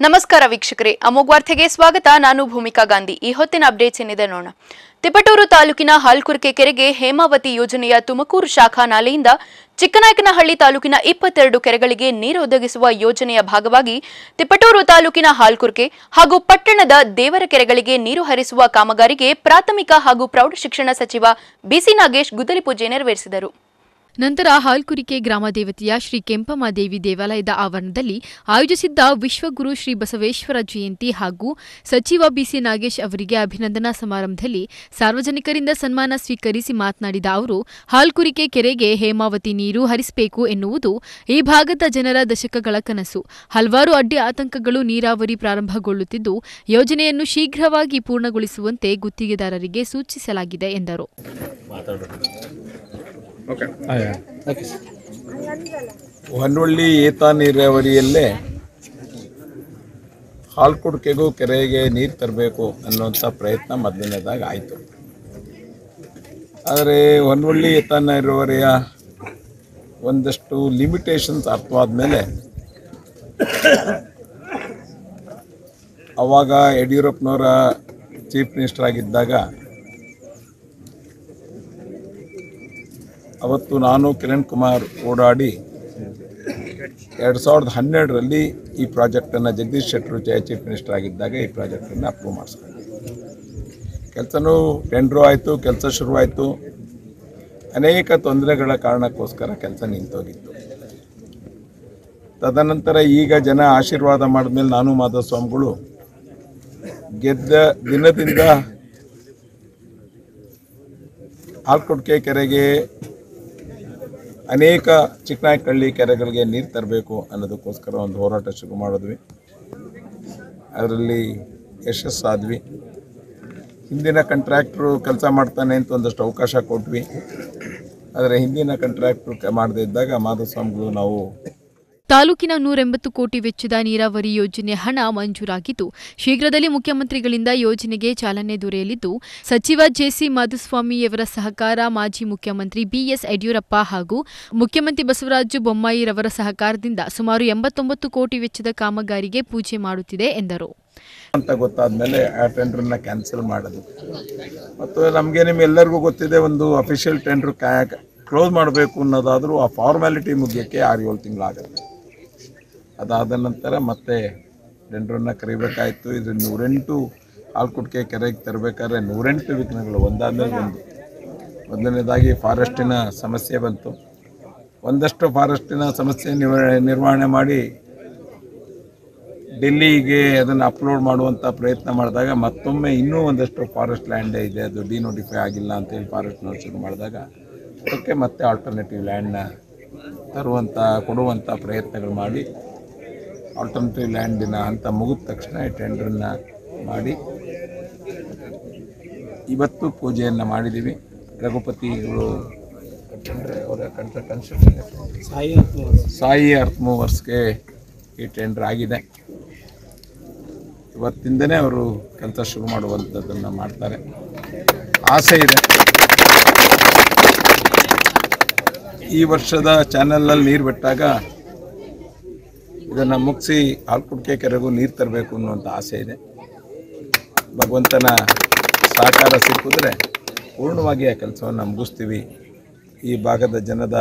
ನಮಸ್ಕಾರ ವೀಕ್ಷಕರೇ ಅಮೋಘ್ ವಾರ್ತೆಗೆ ಸ್ವಾಗತ ನಾನು ಭೂಮಿಕಾ ಗಾಂಧಿ ಈ ಹೊತ್ತಿನ ಅಪ್ಡೇಟ್ಸ್ ಏನಿದೆ ನೋಡೋಣ ತಿಪಟೂರು ತಾಲೂಕಿನ ಹಾಲ್ಕುರ್ಕೆ ಕೆರೆಗೆ ಹೇಮಾವತಿ ಯೋಜನೆಯ ತುಮಕೂರು ಶಾಖಾ ನಾಲೆಯಿಂದ ಚಿಕ್ಕನಾಯಕನಹಳ್ಳಿ ತಾಲೂಕಿನ ಇಪ್ಪತ್ತೆರಡು ಕೆರೆಗಳಿಗೆ ನೀರು ಒದಗಿಸುವ ಯೋಜನೆಯ ಭಾಗವಾಗಿ ತಿಪಟೂರು ತಾಲೂಕಿನ ಹಾಲ್ಕುರ್ಕೆ ಹಾಗೂ ಪಟ್ಟಣದ ದೇವರ ಕೆರೆಗಳಿಗೆ ನೀರು ಹರಿಸುವ ಕಾಮಗಾರಿಗೆ ಪ್ರಾಥಮಿಕ ಹಾಗೂ ಪ್ರೌಢಶಿಕ್ಷಣ ಸಚಿವ ಬಿಸಿ ನಾಗೇಶ್ ಗುದ್ದಲಿ ಪೂಜೆ ನೆರವೇರಿಸಿದರು ನಂತರ ಹಾಲ್ಕುರಿಕೆ ಗ್ರಾಮ ದೇವತೆಯ ಶ್ರೀ ಕೆಂಪಮ್ಮ ದೇವಿ ದೇವಾಲಯದ ಆವರಣದಲ್ಲಿ ಆಯೋಜಿಸಿದ್ದ ವಿಶ್ವಗುರು ಶ್ರೀ ಬಸವೇಶ್ವರ ಜಯಂತಿ ಹಾಗೂ ಸಚಿವ ಬಿಸಿ ನಾಗೇಶ್ ಅವರಿಗೆ ಅಭಿನಂದನಾ ಸಮಾರಂಭದಲ್ಲಿ ಸಾರ್ವಜನಿಕರಿಂದ ಸನ್ಮಾನ ಸ್ವೀಕರಿಸಿ ಮಾತನಾಡಿದ ಅವರು ಹಾಲ್ಕುರಿಕೆ ಕೆರೆಗೆ ಹೇಮಾವತಿ ನೀರು ಹರಿಸಬೇಕು ಎನ್ನುವುದು ಈ ಭಾಗದ ಜನರ ದಶಕಗಳ ಕನಸು ಹಲವಾರು ಅಡ್ಡಿ ಆತಂಕಗಳು ನೀರಾವರಿ ಪ್ರಾರಂಭಗೊಳ್ಳುತ್ತಿದ್ದು ಯೋಜನೆಯನ್ನು ಶೀಘ್ರವಾಗಿ ಪೂರ್ಣಗೊಳಿಸುವಂತೆ ಗುತ್ತಿಗೆದಾರರಿಗೆ ಸೂಚಿಸಲಾಗಿದೆ ಎಂದರು ಹೊನ್ನೊಳ್ಳಿ ಏತ ನೀರಾವರಿಯಲ್ಲೇ ಹಾಲ್ಕುಡ್ಕೆಗೂ ಕೆರೆಗೆ ನೀರು ತರಬೇಕು ಅನ್ನುವಂಥ ಪ್ರಯತ್ನ ಮೊದಲನೇದಾಗ ಆಯಿತು ಆದರೆ ಹೊನ್ನೊಳ್ಳಿ ಏತ ನೀರಾವರಿಯ ಒಂದಷ್ಟು ಲಿಮಿಟೇಷನ್ಸ್ ಅರ್ಥವಾದ ಮೇಲೆ ಅವಾಗ ಯಡಿಯೂರಪ್ಪನವರ ಚೀಫ್ ಮಿನಿಸ್ಟರ್ ಆಗಿದ್ದಾಗ ಅವತ್ತು ನಾನು ಕಿರಣ್ ಕುಮಾರ್ ಓಡಾಡಿ ಎರಡು ಸಾವಿರದ ಹನ್ನೆರಡರಲ್ಲಿ ಈ ಪ್ರಾಜೆಕ್ಟನ್ನು ಜಗದೀಶ್ ಶೆಟ್ಟರು ಜಯ ಚೀಫ್ ಮಿನಿಸ್ಟರ್ ಆಗಿದ್ದಾಗ ಈ ಪ್ರಾಜೆಕ್ಟನ್ನು ಅಪ್ರೂವ್ ಮಾಡಿಸ್ಕೊಂಡು ಕೆಲಸನೂ ಟೆಂಡ್ರು ಆಯಿತು ಕೆಲಸ ಶುರುವಾಯಿತು ಅನೇಕ ತೊಂದರೆಗಳ ಕಾರಣಕ್ಕೋಸ್ಕರ ಕೆಲಸ ನಿಂತೋಗಿತ್ತು ತದನಂತರ ಈಗ ಜನ ಆಶೀರ್ವಾದ ಮಾಡಿದ್ಮೇಲೆ ನಾನು ಮಾಧವಸ್ವಾಮಿಗಳು ಗೆದ್ದ ದಿನದಿಂದ ಆಲ್ಕೊಡ್ಕೆ ಕೆರೆಗೆ ಅನೇಕ ಚಿಕ್ಕನಾಯಕಹಳ್ಳಿ ಕೆರೆಗಳಿಗೆ ನೀರು ತರಬೇಕು ಅನ್ನೋದಕ್ಕೋಸ್ಕರ ಒಂದು ಹೋರಾಟ ಶುರು ಮಾಡಿದ್ವಿ ಅದರಲ್ಲಿ ಯಶಸ್ಸಾದ್ವಿ ಹಿಂದಿನ ಕಂಟ್ರಾಕ್ಟ್ರು ಕೆಲಸ ಮಾಡ್ತಾನೆ ಅಂತ ಒಂದಷ್ಟು ಅವಕಾಶ ಕೊಟ್ವಿ ಆದರೆ ಹಿಂದಿನ ಕಂಟ್ರಾಕ್ಟ್ರು ಮಾಡದೇ ಇದ್ದಾಗ ಮಾಧುಸ್ವಾಮಿಗಳು ನಾವು ತಾಲೂಕಿನ ನೂರೆಂಬತ್ತು ಕೋಟಿ ವೆಚ್ಚದ ನೀರಾವರಿ ಯೋಜನೆ ಹಣ ಮಂಜೂರಾಗಿದ್ದು ಶೀಘ್ರದಲ್ಲಿ ಮುಖ್ಯಮಂತ್ರಿಗಳಿಂದ ಯೋಜನೆಗೆ ಚಾಲನೆ ದೊರೆಯಲಿದ್ದು ಸಚಿವ ಜೆಸಿ ಮಾಧುಸ್ವಾಮಿಯವರ ಸಹಕಾರ ಮಾಜಿ ಮುಖ್ಯಮಂತ್ರಿ ಬಿಎಸ್ ಯಡಿಯೂರಪ್ಪ ಹಾಗೂ ಮುಖ್ಯಮಂತ್ರಿ ಬಸವರಾಜ ಬೊಮ್ಮಾಯಿರವರ ಸಹಕಾರದಿಂದ ಸುಮಾರು ಎಂಬತ್ತೊಂಬತ್ತು ಕೋಟಿ ವೆಚ್ಚದ ಕಾಮಗಾರಿಗೆ ಪೂಜೆ ಮಾಡುತ್ತಿದೆ ಎಂದರು ಅಂತ ಗೊತ್ತಾದ ಮೇಲೆ ಆ ಟೆಂಡ್ರನ್ನ ಕ್ಯಾನ್ಸಲ್ ಮಾಡೋದು ಮತ್ತು ನಮಗೆ ನಿಮ್ಮೆಲ್ಲರಿಗೂ ಗೊತ್ತಿದೆ ಒಂದು ಅಫಿಷಿಯಲ್ ಟೆಂಡ್ರ್ ಕ್ಯಾ ಕ್ಲೋಸ್ ಮಾಡಬೇಕು ಅನ್ನೋದಾದರೂ ಆ ಫಾರ್ಮ್ಯಾಲಿಟಿ ಮುಗಿಯೋಕ್ಕೆ ಆರು ಏಳು ತಿಂಗಳಾಗುತ್ತೆ ಅದಾದ ನಂತರ ಮತ್ತೆ ಟೆಂಡ್ರನ್ನ ಕರಿಬೇಕಾಯಿತು ಇದ್ರ ನೂರೆಂಟು ಆಲ್ಕುಟ್ಕೆ ಕೆರೆಗೆ ತರಬೇಕಾದ್ರೆ ನೂರೆಂಟು ವಿಘ್ನಗಳು ಒಂದಾದ್ಮೇಲೆ ಒಂದು ಮೊದಲನೇದಾಗಿ ಫಾರೆಸ್ಟಿನ ಸಮಸ್ಯೆ ಬಂತು ಒಂದಷ್ಟು ಫಾರೆಸ್ಟಿನ ಸಮಸ್ಯೆ ನಿವ- ನಿರ್ವಹಣೆ ಮಾಡಿ ಡೆಲ್ಲಿಗೆ ಅದನ್ನು ಅಪ್ಲೋಡ್ ಮಾಡುವಂಥ ಪ್ರಯತ್ನ ಮಾಡಿದಾಗ ಮತ್ತೊಮ್ಮೆ ಇನ್ನೂ ಒಂದಷ್ಟು ಫಾರೆಸ್ಟ್ ಲ್ಯಾಂಡೇ ಇದೆ ಅದು ಡಿನೋಟಿಫೈ ಆಗಿಲ್ಲ ಅಂತೇಳಿ ಫಾರೆಸ್ಟ್ನವ್ರು ಶುರು ಮಾಡಿದಾಗ ಅದಕ್ಕೆ ಮತ್ತೆ ಆಲ್ಟರ್ನೇಟಿವ್ ಲ್ಯಾಂಡ್ನ ತರುವಂಥ ಕೊಡುವಂಥ ಪ್ರಯತ್ನಗಳು ಮಾಡಿ ಆಲ್ಟರ್ನೇಟಿವ್ ಲ್ಯಾಂಡಿನ ಹಂತ ಮುಗಿದ ತಕ್ಷಣ ಈ ಟೆಂಡ್ರನ್ನ ಮಾಡಿ ಇವತ್ತು ಪೂಜೆಯನ್ನು ಮಾಡಿದ್ದೀವಿ ರಘುಪತಿಗಳು ಅವರ ಕನ್ಸ್ಟ್ರಕ್ಷನ್ ಸಾಯಿ ಅರ್ತ್ ಮೂವರ್ಸ್ಗೆ ಈ ಟೆಂಡರ್ ಆಗಿದೆ ಇವತ್ತಿಂದನೇ ಅವರು ಕೆಲಸ ಶುರು ಮಾಡುವಂಥದ್ದನ್ನು ಮಾಡ್ತಾರೆ ಆಸೆ ಇದೆ ಈ ವರ್ಷದ ಚಾನಲ್ನಲ್ಲಿ ನೀರು ಬಿಟ್ಟಾಗ ಇದನ್ನು ಮುಗಿಸಿ ಹಾಲ್ಕುಡ್ಕೆ ಕೆರೆಗೂ ನೀರು ತರಬೇಕು ಅನ್ನುವಂಥ ಆಸೆ ಇದೆ ಭಗವಂತನ ಸಹಕಾರ ಸಿಕ್ಕಿದ್ರೆ ಪೂರ್ಣವಾಗಿ ಆ ಕೆಲಸವನ್ನು ಮುಗಿಸ್ತೀವಿ ಈ ಭಾಗದ ಜನದ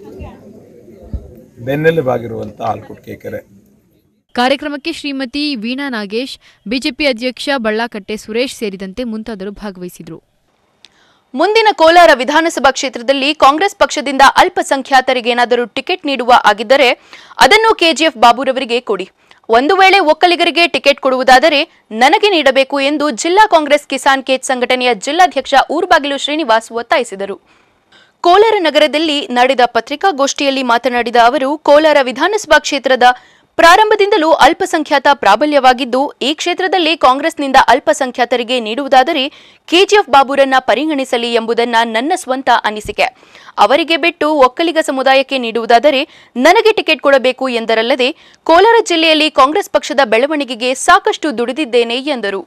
ಬೆನ್ನೆಲುಬಾಗಿರುವಂಥ ಹಾಲ್ಕುಡ್ಕೆ ಕೆರೆ ಕಾರ್ಯಕ್ರಮಕ್ಕೆ ಶ್ರೀಮತಿ ವೀಣಾ ನಾಗೇಶ್ ಬಿಜೆಪಿ ಅಧ್ಯಕ್ಷ ಬಳ್ಳಾಕಟ್ಟೆ ಸುರೇಶ್ ಸೇರಿದಂತೆ ಮುಂತಾದವರು ಭಾಗವಹಿಸಿದರು ಮುಂದಿನ ಕೋಲಾರ ವಿಧಾನಸಭಾ ಕ್ಷೇತ್ರದಲ್ಲಿ ಕಾಂಗ್ರೆಸ್ ಪಕ್ಷದಿಂದ ಅಲ್ಪಸಂಖ್ಯಾತರಿಗೇನಾದರೂ ಟಿಕೆಟ್ ನೀಡುವ ಆಗಿದ್ದರೆ ಅದನ್ನು ಕೆಜಿಎಫ್ ಬಾಬುರವರಿಗೆ ಕೊಡಿ ಒಂದು ವೇಳೆ ಒಕ್ಕಲಿಗರಿಗೆ ಟಿಕೆಟ್ ಕೊಡುವುದಾದರೆ ನನಗೆ ನೀಡಬೇಕು ಎಂದು ಜಿಲ್ಲಾ ಕಾಂಗ್ರೆಸ್ ಕಿಸಾನ್ ಕೇತ್ ಸಂಘಟನೆಯ ಜಿಲ್ಲಾಧ್ಯಕ್ಷ ಊರ್ಬಾಗಿಲು ಶ್ರೀನಿವಾಸ್ ಒತ್ತಾಯಿಸಿದರು ಕೋಲಾರ ನಗರದಲ್ಲಿ ನಡೆದ ಪತ್ರಿಕಾಗೋಷ್ಠಿಯಲ್ಲಿ ಮಾತನಾಡಿದ ಅವರು ಕೋಲಾರ ವಿಧಾನಸಭಾ ಕ್ಷೇತ್ರದ ಪ್ರಾರಂಭದಿಂದಲೂ ಅಲ್ಪಸಂಖ್ಯಾತ ಪ್ರಾಬಲ್ಯವಾಗಿದ್ದು ಈ ಕ್ಷೇತ್ರದಲ್ಲಿ ಕಾಂಗ್ರೆಸ್ನಿಂದ ಅಲ್ಪಸಂಖ್ಯಾತರಿಗೆ ನೀಡುವುದಾದರೆ ಕೆಜಿಎಫ್ ಬಾಬುರನ್ನ ಪರಿಗಣಿಸಲಿ ಎಂಬುದನ್ನ ನನ್ನ ಸ್ವಂತ ಅನಿಸಿಕೆ ಅವರಿಗೆ ಬಿಟ್ಟು ಒಕ್ಕಲಿಗ ಸಮುದಾಯಕ್ಕೆ ನೀಡುವುದಾದರೆ ನನಗೆ ಟಿಕೆಟ್ ಕೊಡಬೇಕು ಎಂದರಲ್ಲದೆ ಕೋಲಾರ ಜಿಲ್ಲೆಯಲ್ಲಿ ಕಾಂಗ್ರೆಸ್ ಪಕ್ಷದ ಬೆಳವಣಿಗೆಗೆ ಸಾಕಷ್ಟು ದುಡಿದಿದ್ದೇನೆ ಎಂದರು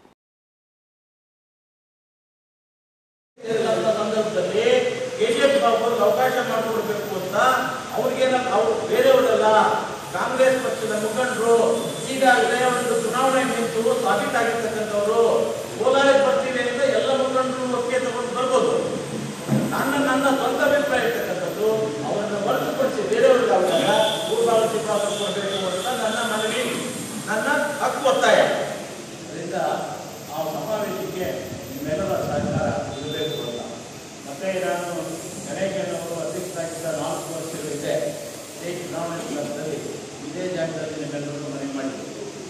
ಸಂದರ್ಭದಲ್ಲಿ ಕೆಜಿಎಫ್ ಬಾಬುರಿಗೆ ಅವಕಾಶ ಮಾಡಿಕೊಡ್ಬೇಕು ಅಂತ ಅವ್ರಿಗೇನ ಅವ್ರು ಬೇರೆಯವರಲ್ಲ ಕಾಂಗ್ರೆಸ್ ಪಕ್ಷದ ಮುಖಂಡರು ಈಗಾಗಲೇ ಒಂದು ಚುನಾವಣೆ ನಿಂತು ಸಾಬೀತಾಗಿರ್ತಕ್ಕಂಥವ್ರು ಕೋಲಾರಕ್ಕೆ ಬರ್ತೀವಿ ಅಂತ ಎಲ್ಲ ಮುಖಂಡರು ಒಪ್ಪಿಗೆ ತಗೊಂಡು ಬರ್ಬೋದು ನನ್ನ ನನ್ನ ಸ್ವಂತ ಅಭಿಪ್ರಾಯ ಇರ್ತಕ್ಕಂಥದ್ದು ಅವರನ್ನು ಹೊರತುಪಡಿಸಿ ಬೇರೆಯವ್ರಿಗೆ ಅವರಲ್ಲ ಮೂರ್ಬಾಳು ಚಿಕ್ಕ ಕೊಡಬೇಕು ಅಂತ ನನ್ನ ಮನವಿ ನನ್ನ ಹಕ್ಕು ಒತ್ತಾಯ ಅದರಿಂದ ಆ ಸಮಾವೇಶಕ್ಕೆ ನಿಮ್ಮೆಲ್ಲರ ಸಹಕಾರ ಇರಬೇಕು ಅಂತ ಮತ್ತೆ ನಾನು ಗಣೇಶನವರು ಅಧ್ಯಕ್ಷರಾಗಿದ್ದ ನಾಲ್ಕು ವರ್ಷಗಳಿದೆ ಇದೇ ಚುನಾವಣೆ ಸಂದರ್ಭದಲ್ಲಿ ಇದೇ ಜಾಗದಲ್ಲಿ ನಿಮ್ಮೆಲ್ಲರೂ ಮನೆ ಮಾಡಿದ್ದೆ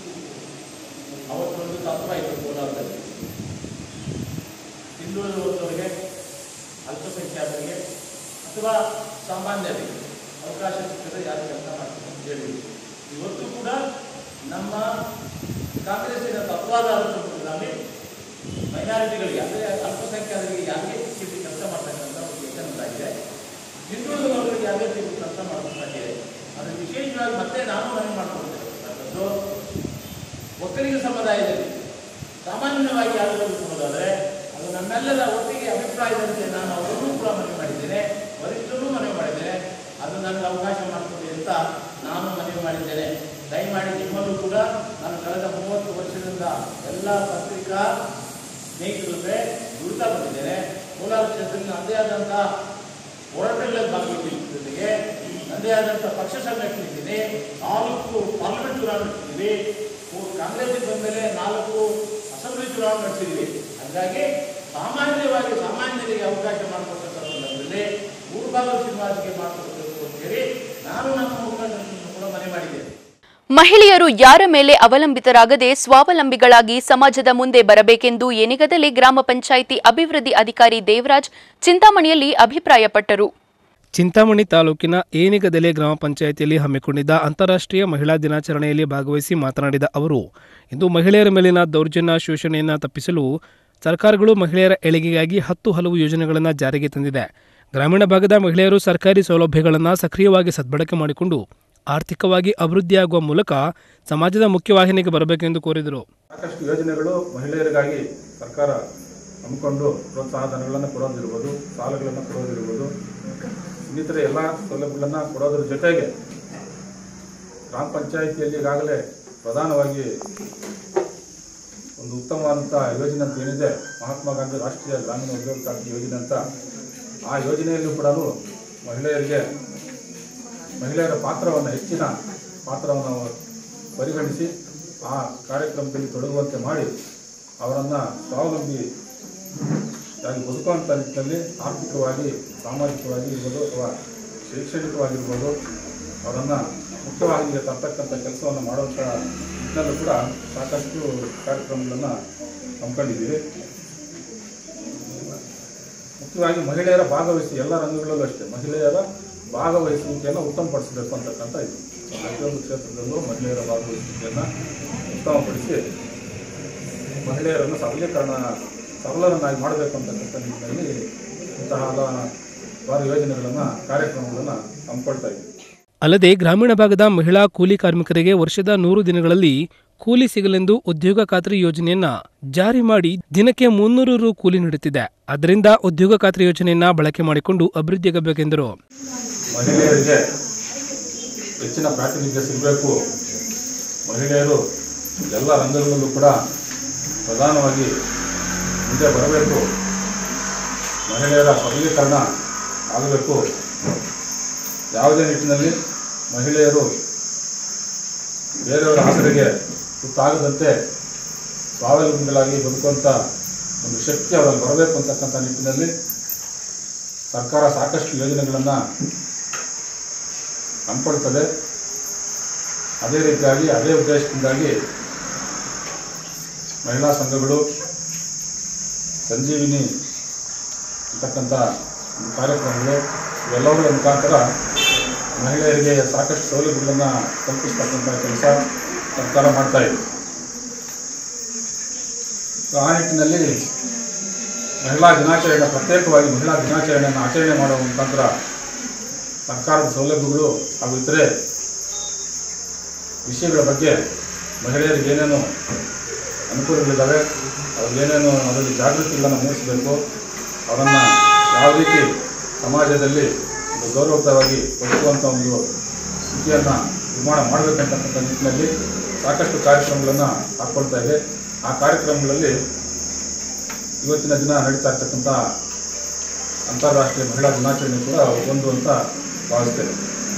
ಅವತ್ತೊಂದು ತತ್ವ ಇತ್ತು ಕೋಲಾರದಲ್ಲಿ ಹಿಂದುಳಿದ ವರ್ಗದವರಿಗೆ ಅಲ್ಪಸಂಖ್ಯಾತರಿಗೆ ಅಥವಾ ಸಾಮಾನ್ಯರಿಗೆ ಅವಕಾಶ ಸಿಕ್ಕದೆ ಯಾರು ಕೆಲಸ ಮಾಡ್ತಾರೆ ಅಂತ ಹೇಳಿ ಇವತ್ತು ಕೂಡ ನಮ್ಮ ಕಾಂಗ್ರೆಸ್ಸಿನ ತತ್ವಾಧಾರ ಸಂದರ್ಭದಲ್ಲಿ ಮೈನಾರಿಟಿಗಳಿಗೆ ಅಂದರೆ ಅಲ್ಪಸಂಖ್ಯಾತರಿಗೆ ಯಾವುದೇ ರೀತಿ ಕೆಲಸ ಮಾಡ್ತಕ್ಕಂಥ ಒಂದು ಯೋಚನೆ ಉಂಟಾಗಿದೆ ಹಿಂದುಳಿದ ವರ್ಗಗಳಿಗೆ ಯಾವುದೇ ರೀತಿ ಕೆಲಸ ಮಾಡಬೇಕಾಗಿದೆ ಅದು ವಿಶೇಷವಾಗಿ ಮತ್ತೆ ನಾನು ಮನವಿ ಮಾಡ್ಕೊಳ್ತಕ್ಕಂಥದ್ದು ಒಕ್ಕಲಿಗ ಸಮುದಾಯದಲ್ಲಿ ಸಾಮಾನ್ಯವಾಗಿ ಯಾರಾದರೂ ಕೊಡೋದಾದರೆ ಅದು ನಮ್ಮೆಲ್ಲರ ಒಟ್ಟಿಗೆ ಅಭಿಪ್ರಾಯದಂತೆ ನಾನು ಅವರನ್ನೂ ಕೂಡ ಮನವಿ ಮಾಡಿದ್ದೇನೆ ವರಿಷ್ಠರೂ ಮನವಿ ಮಾಡಿದ್ದೇನೆ ಅದು ನನಗೆ ಅವಕಾಶ ಮಾಡಿಕೊಡಿ ಅಂತ ನಾನು ಮನವಿ ಮಾಡಿದ್ದೇನೆ ದಯಮಾಡಿ ನಿಮ್ಮಲ್ಲೂ ಕೂಡ ನಾನು ಕಳೆದ ಮೂವತ್ತು ವರ್ಷದಿಂದ ಎಲ್ಲ ಪತ್ರಿಕಾ ಸ್ನೇಹಿತರ ಜೊತೆ ದುಡಿತಾ ಬಂದಿದ್ದೇನೆ ಕೋಲಾರ ಕ್ಷೇತ್ರದಲ್ಲಿ ನನ್ನದೇ ಆದಂಥ ಹೋರಾಟಗಳಲ್ಲಿ ಭಾಗವಹಿಸಿದ ಜೊತೆಗೆ ನನ್ನದೇ ಆದಂಥ ಪಕ್ಷ ಸಂಘಟನೆ ನಾಲ್ಕು ಪಾರ್ಲಿಮೆಂಟ್ ಚುನಾವಣೆ ನಡೆಸಿದ್ದೀವಿ ಮೂರು ಕಾಂಗ್ರೆಸ್ಗೆ ಬಂದ ಮೇಲೆ ನಾಲ್ಕು ಅಸೆಂಬ್ಲಿ ಚುನಾವಣೆ ನಡೆಸಿದ್ದೀವಿ ಹಾಗಾಗಿ ಸಾಮಾನ್ಯವಾಗಿ ಸಾಮಾನ್ಯರಿಗೆ ಅವಕಾಶ ಮಾಡಿಕೊಟ್ಟಂಥ ಸಂದರ್ಭದಲ್ಲಿ ಮೂರು ಭಾಗದ ಶ್ರೀನಿವಾಸಿಗೆ ಮಾಡಿಕೊಡಬೇಕು ಅಂತ ಹೇಳಿ ನಾನು ನಮ್ಮ ಮುಖಂಡರನ್ನು ಕೂಡ ಮನೆ ಮಾಡಿದ್ದೇನೆ ಮಹಿಳೆಯರು ಯಾರ ಮೇಲೆ ಅವಲಂಬಿತರಾಗದೆ ಸ್ವಾವಲಂಬಿಗಳಾಗಿ ಸಮಾಜದ ಮುಂದೆ ಬರಬೇಕೆಂದು ಏನಿಗದಲ್ಲಿ ಗ್ರಾಮ ಪಂಚಾಯಿತಿ ಅಭಿವೃದ್ಧಿ ಅಧಿಕಾರಿ ದೇವರಾಜ್ ಚಿಂತಾಮಣಿಯಲ್ಲಿ ಅಭಿಪ್ರಾಯಪಟ್ಟರು ಚಿಂತಾಮಣಿ ತಾಲೂಕಿನ ಏನಿಗದೆಲೆ ಗ್ರಾಮ ಪಂಚಾಯಿತಿಯಲ್ಲಿ ಹಮ್ಮಿಕೊಂಡಿದ್ದ ಅಂತಾರಾಷ್ಟ್ರೀಯ ಮಹಿಳಾ ದಿನಾಚರಣೆಯಲ್ಲಿ ಭಾಗವಹಿಸಿ ಮಾತನಾಡಿದ ಅವರು ಇಂದು ಮಹಿಳೆಯರ ಮೇಲಿನ ದೌರ್ಜನ್ಯ ಶೋಷಣೆಯನ್ನು ತಪ್ಪಿಸಲು ಸರ್ಕಾರಗಳು ಮಹಿಳೆಯರ ಏಳಿಗೆಗಾಗಿ ಹತ್ತು ಹಲವು ಯೋಜನೆಗಳನ್ನು ಜಾರಿಗೆ ತಂದಿದೆ ಗ್ರಾಮೀಣ ಭಾಗದ ಮಹಿಳೆಯರು ಸರ್ಕಾರಿ ಸೌಲಭ್ಯಗಳನ್ನು ಸಕ್ರಿಯವಾಗಿ ಸದ್ಬಳಕೆ ಮಾಡಿಕೊಂಡು ಆರ್ಥಿಕವಾಗಿ ಅಭಿವೃದ್ಧಿಯಾಗುವ ಮೂಲಕ ಸಮಾಜದ ಮುಖ್ಯವಾಹಿನಿಗೆ ಬರಬೇಕೆಂದು ಕೋರಿದರು ಸಾಕಷ್ಟು ಯೋಜನೆಗಳು ಮಹಿಳೆಯರಿಗಾಗಿ ಸರ್ಕಾರ ಹಮ್ಮಿಕೊಂಡು ಪ್ರೋತ್ಸಾಹ ಧನಗಳನ್ನು ಕೊಡೋದಿರ್ಬೋದು ಸಾಲಗಳನ್ನು ಕೊಡೋದಿರ್ಬೋದು ಇನ್ನಿತರೆ ಎಲ್ಲ ಸೌಲಭ್ಯಗಳನ್ನು ಕೊಡೋದ್ರ ಜೊತೆಗೆ ಗ್ರಾಮ ಪಂಚಾಯಿತಿಯಲ್ಲಿ ಈಗಾಗಲೇ ಪ್ರಧಾನವಾಗಿ ಒಂದು ಉತ್ತಮವಾದಂಥ ಯೋಜನೆ ಅಂತ ಏನಿದೆ ಮಹಾತ್ಮ ಗಾಂಧಿ ರಾಷ್ಟ್ರೀಯ ಗ್ರಾಮೀಣ ಉದ್ಯೋಗ ಖಾತ್ರಿ ಯೋಜನೆ ಅಂತ ಆ ಯೋಜನೆಯಲ್ಲೂ ಕೂಡ ಮಹಿಳೆಯರಿಗೆ ಮಹಿಳೆಯರ ಪಾತ್ರವನ್ನು ಹೆಚ್ಚಿನ ಪಾತ್ರವನ್ನು ಪರಿಗಣಿಸಿ ಆ ಕಾರ್ಯಕ್ರಮದಲ್ಲಿ ತೊಡಗುವಂತೆ ಮಾಡಿ ಅವರನ್ನು ಸ್ವಾವಲಂಬಿ ಯಾಗಿ ಬದುಕುವಂಥ ನಿಟ್ಟಿನಲ್ಲಿ ಆರ್ಥಿಕವಾಗಿ ಸಾಮಾಜಿಕವಾಗಿ ಇರ್ಬೋದು ಅಥವಾ ಶೈಕ್ಷಣಿಕವಾಗಿರ್ಬೋದು ಅವರನ್ನು ಮುಖ್ಯವಾಹಿನಿಗೆ ತರ್ತಕ್ಕಂಥ ಕೆಲಸವನ್ನು ಮಾಡುವಂಥ ನಿಟ್ಟಿನಲ್ಲೂ ಕೂಡ ಸಾಕಷ್ಟು ಕಾರ್ಯಕ್ರಮಗಳನ್ನು ಹಮ್ಮಿಕೊಂಡಿದ್ದೀವಿ ಮುಖ್ಯವಾಗಿ ಮಹಿಳೆಯರ ಭಾಗವಹಿಸಿ ಎಲ್ಲ ರಂಗಗಳಲ್ಲೂ ಅಷ್ಟೇ ಮಹಿಳೆಯರ ಭಾಗವಹಿಸುವಿಕೆಯನ್ನು ಉತ್ತಮಪಡಿಸಬೇಕು ಅಂತಕ್ಕಂಥ ಇದು ಪ್ರತಿಯೊಂದು ಕ್ಷೇತ್ರದಲ್ಲೂ ಮಹಿಳೆಯರ ಭಾಗವಹಿಸುವಿಕೆಯನ್ನು ಉತ್ತಮಪಡಿಸಿ ಮಹಿಳೆಯರನ್ನು ಸಬಲೀಕರಣ ಸಬಲರನ್ನಾಗಿ ಮಾಡಬೇಕು ಅಂತಕ್ಕಂಥ ನಿಟ್ಟಿನಲ್ಲಿ ಇಂತಹ ಹಲವಾರು ಯೋಜನೆಗಳನ್ನು ಕಾರ್ಯಕ್ರಮಗಳನ್ನು ಹಮ್ಮಿಕೊಳ್ತಾ ಇದ್ದೀವಿ ಅಲ್ಲದೆ ಗ್ರಾಮೀಣ ಭಾಗದ ಮಹಿಳಾ ಕೂಲಿ ಕಾರ್ಮಿಕರಿಗೆ ವರ್ಷದ ನೂರು ದಿನಗಳಲ್ಲಿ ಕೂಲಿ ಸಿಗಲೆಂದು ಉದ್ಯೋಗ ಖಾತ್ರಿ ಯೋಜನೆಯನ್ನ ಜಾರಿ ಮಾಡಿ ದಿನಕ್ಕೆ ಮುನ್ನೂರು ರು ಕೂಲಿ ನೀಡುತ್ತಿದೆ ಅದರಿಂದ ಉದ್ಯೋಗ ಖಾತ್ರಿ ಯೋಜನೆಯನ್ನ ಬಳಕೆ ಮಾಡಿಕೊಂಡು ಅಭಿವೃದ್ಧಿಯಾಗಬೇಕೆಂದರು ಮಹಿಳೆಯರಿಗೆ ಹೆಚ್ಚಿನ ಪ್ರಾತಿನಿಧ್ಯ ಸಿಗಬೇಕು ಮಹಿಳೆಯರು ಎಲ್ಲ ರಂಗಗಳಲ್ಲೂ ಕೂಡ ಪ್ರಧಾನವಾಗಿ ಮುಂದೆ ಬರಬೇಕು ಮಹಿಳೆಯರ ಸಬಲೀಕರಣ ಆಗಬೇಕು ಯಾವುದೇ ನಿಟ್ಟಿನಲ್ಲಿ ಮಹಿಳೆಯರು ಬೇರೆಯವರ ಆಸರೆಗೆ ತುತ್ತಾಗದಂತೆ ಸ್ವಾವಲಂಬಿಗಳಾಗಿ ಬದುಕುವಂಥ ಒಂದು ಶಕ್ತಿ ಅವರಲ್ಲಿ ಬರಬೇಕು ಅಂತಕ್ಕಂಥ ನಿಟ್ಟಿನಲ್ಲಿ ಸರ್ಕಾರ ಸಾಕಷ್ಟು ಯೋಜನೆಗಳನ್ನು ಹಮ್ಮಿಕೊಳ್ತದೆ ಅದೇ ರೀತಿಯಾಗಿ ಅದೇ ಉದ್ದೇಶದಿಂದಾಗಿ ಮಹಿಳಾ ಸಂಘಗಳು ಸಂಜೀವಿನಿ ಅಂತಕ್ಕಂಥ ಒಂದು ಕಾರ್ಯಕ್ರಮಗಳು ಇವೆಲ್ಲವುಗಳ ಮುಖಾಂತರ ಮಹಿಳೆಯರಿಗೆ ಸಾಕಷ್ಟು ಸೌಲಭ್ಯಗಳನ್ನು ಕಲ್ಪಿಸ್ತಕ್ಕಂಥ ಕೆಲಸ ಸರ್ಕಾರ ಮಾಡ್ತಾ ಇದೆ ಸೊ ಆ ನಿಟ್ಟಿನಲ್ಲಿ ಮಹಿಳಾ ದಿನಾಚರಣೆ ಪ್ರತ್ಯೇಕವಾಗಿ ಮಹಿಳಾ ದಿನಾಚರಣೆಯನ್ನು ಆಚರಣೆ ಮಾಡುವ ಮುಖಾಂತರ ಸರ್ಕಾರದ ಸೌಲಭ್ಯಗಳು ಹಾಗೂ ಇತರೆ ವಿಷಯಗಳ ಬಗ್ಗೆ ಮಹಿಳೆಯರಿಗೆ ಏನೇನು ಅನುಕೂಲಗಳಿದ್ದಾವೆ ಅವ್ರಿಗೇನೇನು ಅದರಲ್ಲಿ ಜಾಗೃತಿಗಳನ್ನು ಮೂಡಿಸಬೇಕು ಅವರನ್ನು ಯಾವ ರೀತಿ ಸಮಾಜದಲ್ಲಿ ಒಂದು ಗೌರವಯುತವಾಗಿ ಬದುಕುವಂಥ ಒಂದು ಸ್ಥಿತಿಯನ್ನು ನಿರ್ಮಾಣ ಮಾಡಬೇಕಂತಕ್ಕಂಥ ನಿಟ್ಟಿನಲ್ಲಿ ಸಾಕಷ್ಟು ಕಾರ್ಯಕ್ರಮಗಳನ್ನು ಹಾಕ್ಕೊಳ್ತಾ ಇದೆ ಆ ಕಾರ್ಯಕ್ರಮಗಳಲ್ಲಿ ಇವತ್ತಿನ ದಿನ ನಡೀತಾ ಇರ್ತಕ್ಕಂಥ ಅಂತಾರಾಷ್ಟ್ರೀಯ ಮಹಿಳಾ ದಿನಾಚರಣೆ ಕೂಡ ಒಂದು ಅಂತ ಭಾವಿಸ್ತೇನೆ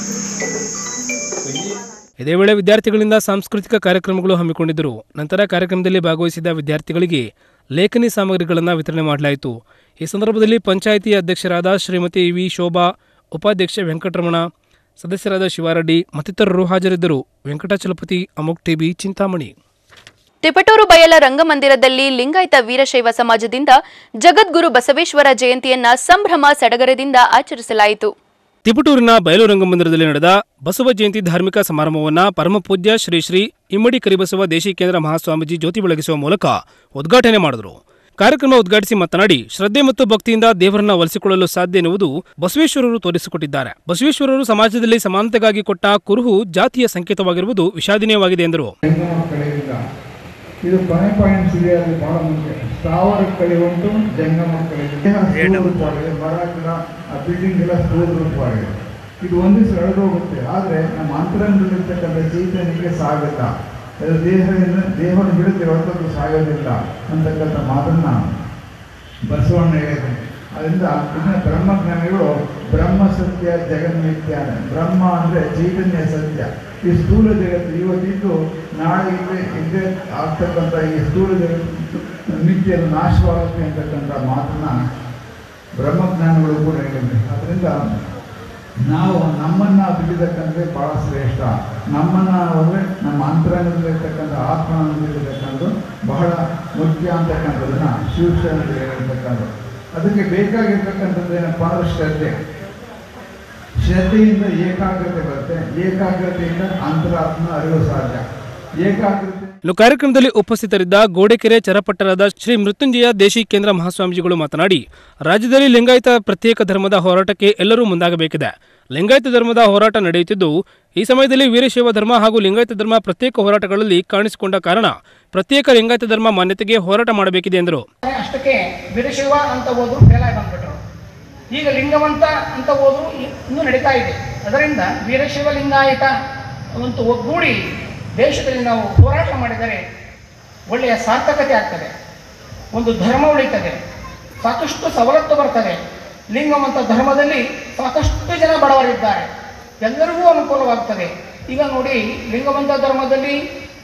ಸೊ ಈ ಇದೇ ವೇಳೆ ವಿದ್ಯಾರ್ಥಿಗಳಿಂದ ಸಾಂಸ್ಕೃತಿಕ ಕಾರ್ಯಕ್ರಮಗಳು ಹಮ್ಮಿಕೊಂಡಿದ್ದರು ನಂತರ ಕಾರ್ಯಕ್ರಮದಲ್ಲಿ ಭಾಗವಹಿಸಿದ ವಿದ್ಯಾರ್ಥಿಗಳಿಗೆ ಲೇಖನಿ ಸಾಮಗ್ರಿಗಳನ್ನು ವಿತರಣೆ ಮಾಡಲಾಯಿತು ಈ ಸಂದರ್ಭದಲ್ಲಿ ಪಂಚಾಯಿತಿ ಅಧ್ಯಕ್ಷರಾದ ಶ್ರೀಮತಿ ವಿ ಶೋಭಾ ಉಪಾಧ್ಯಕ್ಷ ವೆಂಕಟರಮಣ ಸದಸ್ಯರಾದ ಶಿವಾರೆಡ್ಡಿ ಮತ್ತಿತರರು ಹಾಜರಿದ್ದರು ವೆಂಕಟಾಚಲಪತಿ ಅಮೋಕ್ ಟಿಬಿ ಚಿಂತಾಮಣಿ ತಿಪಟೂರು ಬಯಲ ರಂಗಮಂದಿರದಲ್ಲಿ ಲಿಂಗಾಯತ ವೀರಶೈವ ಸಮಾಜದಿಂದ ಜಗದ್ಗುರು ಬಸವೇಶ್ವರ ಜಯಂತಿಯನ್ನ ಸಂಭ್ರಮ ಸಡಗರದಿಂದ ಆಚರಿಸಲಾಯಿತು ತಿಪಟೂರಿನ ಬಯಲು ರಂಗಮಂದಿರದಲ್ಲಿ ನಡೆದ ಬಸವ ಜಯಂತಿ ಧಾರ್ಮಿಕ ಸಮಾರಂಭವನ್ನ ಪರಮಪೂಜ್ಯ ಶ್ರೀ ಶ್ರೀ ಇಮ್ಮಡಿ ಕರಿಬಸವ ದೇಶಿಕೇಂದ್ರ ಮಹಾಸ್ವಾಮೀಜಿ ಜ್ಯೋತಿ ಬೆಳಗಿಸುವ ಮೂಲಕ ಉದ್ಘಾಟನೆ ಮಾಡಿದರು ಕಾರ್ಯಕ್ರಮ ಉದ್ಘಾಟಿಸಿ ಮಾತನಾಡಿ ಶ್ರದ್ಧೆ ಮತ್ತು ಭಕ್ತಿಯಿಂದ ದೇವರನ್ನ ಒಲಿಸಿಕೊಳ್ಳಲು ಸಾಧ್ಯ ಎನ್ನುವುದು ಬಸವೇಶ್ವರರು ತೋರಿಸಿಕೊಟ್ಟಿದ್ದಾರೆ ಬಸವೇಶ್ವರರು ಸಮಾಜದಲ್ಲಿ ಸಮಾನತೆಗಾಗಿ ಕೊಟ್ಟ ಕುರುಹು ಜಾತಿಯ ಸಂಕೇತವಾಗಿರುವುದು ವಿಷಾದನೀಯವಾಗಿದೆ ಎಂದರು ಜಂಗಮ ಕಳೆಯಿಂದ ಇದು ಕೊನೆ ಪಾಯಿಂಟ್ ಸಿರಿಯಲ್ಲಿ ಬಹಳ ಮುಖ್ಯ ಸ್ಥಾವರ ಕಳೆ ಉಂಟು ಜಂಗಮ ಕಳೆ ದೇಹ ಸ್ಥೂಲ ರೂಪವಾಗಿದೆ ಮರ ಗಿಡ ಆ ಬಿಲ್ಡಿಂಗ್ ಎಲ್ಲ ಸ್ಥೂಲ ರೂಪವಾಗಿದೆ ಇದು ಒಂದು ದಿವಸ ಹೋಗುತ್ತೆ ಆದರೆ ನಮ್ಮ ಅಂತರಂಗದಲ್ಲಿರ್ತಕ್ಕಂಥ ಚೈತನ್ಯಕ್ಕೆ ಸಾಗಲ್ಲ ಅದು ದೇಹದಿಂದ ದೇಹವನ್ನು ಬಿಡುತ್ತೆ ಹೊರತದ್ದು ಸಾಗೋದಿಲ್ಲ ಅಂತಕ್ಕಂಥ ಮಾತನ್ನ ಬಸವಣ್ಣ ಹೇಳಿದ್ದಾನೆ ಅದರಿಂದ ಇನ್ನು ಬ್ರಹ್ಮಜ್ಞಾನಿಗಳು ಬ್ರಹ್ಮ ಸತ್ಯ ಜಗನ್ಮಿಥ್ಯ ಬ್ರಹ್ಮ ಅಂದರೆ ಚೈತನ್ಯ ಸತ್ಯ ಈ ಸ್ಥೂಲ ಜಗತ್ತು ಇವತ್ತಿದ್ದು ನಾಳೆ ಇಲ್ಲೇ ಇಲ್ಲೇ ಆಗ್ತಕ್ಕಂಥ ಈ ಸ್ಥೂಲ ಜಗತ್ತು ನಿತ್ಯ ನಾಶವಾಗುತ್ತೆ ಅಂತಕ್ಕಂಥ ಮಾತನ್ನ ಬ್ರಹ್ಮಜ್ಞಾನಿಗಳು ಕೂಡ ಹೇಳಿದ್ದಾರೆ ಅದರಿಂದ ನಾವು ನಮ್ಮನ್ನ ತಿಳಿದಕ್ಕಂದ್ರೆ ಬಹಳ ಶ್ರೇಷ್ಠ ನಮ್ಮನ್ನ ಅಂದರೆ ನಮ್ಮ ಅಂತರಂಗದಲ್ಲಿರ್ತಕ್ಕಂಥ ಆತ್ಮನ ತಿಳಿದಕ್ಕಂಥದ್ದು ಬಹಳ ಮುಖ್ಯ ಅಂತಕ್ಕಂಥದ್ದನ್ನ ಶಿವಶರಣರು ಹೇಳಿರ್ತಕ್ಕಂಥದ್ದು ಅದಕ್ಕೆ ಬೇಕಾಗಿರ್ತಕ್ಕಂಥದ್ದು ಏನಪ್ಪ ಅಂದ್ರೆ ಶ್ರದ್ಧೆ ಶ್ರದ್ಧೆಯಿಂದ ಏಕಾಗ್ರತೆ ಬರುತ್ತೆ ಏಕಾಗ್ರತೆಯಿಂದ ಅಂತರಾತ್ಮ ಅರಿವು ಸಾಧ್ಯ ಏಕಾಗ್ರತೆ ಇನ್ನು ಕಾರ್ಯಕ್ರಮದಲ್ಲಿ ಉಪಸ್ಥಿತರಿದ್ದ ಗೋಡೆಕೆರೆ ಚರಪಟ್ಟಣದ ಶ್ರೀ ಮೃತ್ಯುಂಜಯ ದೇಶಿ ಕೇಂದ್ರ ಮಹಾಸ್ವಾಮೀಜಿಗಳು ಮಾತನಾಡಿ ರಾಜ್ಯದಲ್ಲಿ ಲಿಂಗಾಯತ ಪ್ರತ್ಯೇಕ ಧರ್ಮದ ಹೋರಾಟಕ್ಕೆ ಎಲ್ಲರೂ ಮುಂದಾಗಬೇಕಿದೆ ಲಿಂಗಾಯತ ಧರ್ಮದ ಹೋರಾಟ ನಡೆಯುತ್ತಿದ್ದು ಈ ಸಮಯದಲ್ಲಿ ವೀರಶೈವ ಧರ್ಮ ಹಾಗೂ ಲಿಂಗಾಯತ ಧರ್ಮ ಪ್ರತ್ಯೇಕ ಹೋರಾಟಗಳಲ್ಲಿ ಕಾಣಿಸಿಕೊಂಡ ಕಾರಣ ಪ್ರತ್ಯೇಕ ಲಿಂಗಾಯತ ಧರ್ಮ ಮಾನ್ಯತೆಗೆ ಹೋರಾಟ ಮಾಡಬೇಕಿದೆ ಎಂದರು ಅಷ್ಟಕ್ಕೆ ವೀರಶೈವ ಅಂತ ಹೋದ್ರು ಫೇಲ್ ಆಗಿ ಬಂದ್ಬಿಟ್ರು ಈಗ ಲಿಂಗವಂತ ಅಂತ ಹೋದ್ರು ಇ- ಇನ್ನೂ ನಡೀತಾ ಇದೆ ಅದರಿಂದ ವೀರಶೈವ ಲಿಂಗಾಯತ ಒಂದು ಒಗ್ಗೂಡಿ ದೇಶದಲ್ಲಿ ನಾವು ಹೋರಾಟ ಮಾಡಿದರೆ ಒಳ್ಳೆಯ ಸಾರ್ಥಕತೆ ಆಗ್ತದೆ ಒಂದು ಧರ್ಮ ಉಳಿತದೆ ಸಾಕಷ್ಟು ಸವಲತ್ತು ಬರ್ತದೆ ಲಿಂಗವಂತ ಧರ್ಮದಲ್ಲಿ ಸಾಕಷ್ಟು ಜನ ಬಡವರಿದ್ದಾರೆ ಎಲ್ಲರಿಗೂ ಅನುಕೂಲವಾಗ್ತದೆ ಈಗ ನೋಡಿ ಲಿಂಗವಂತ ಧರ್ಮದಲ್ಲಿ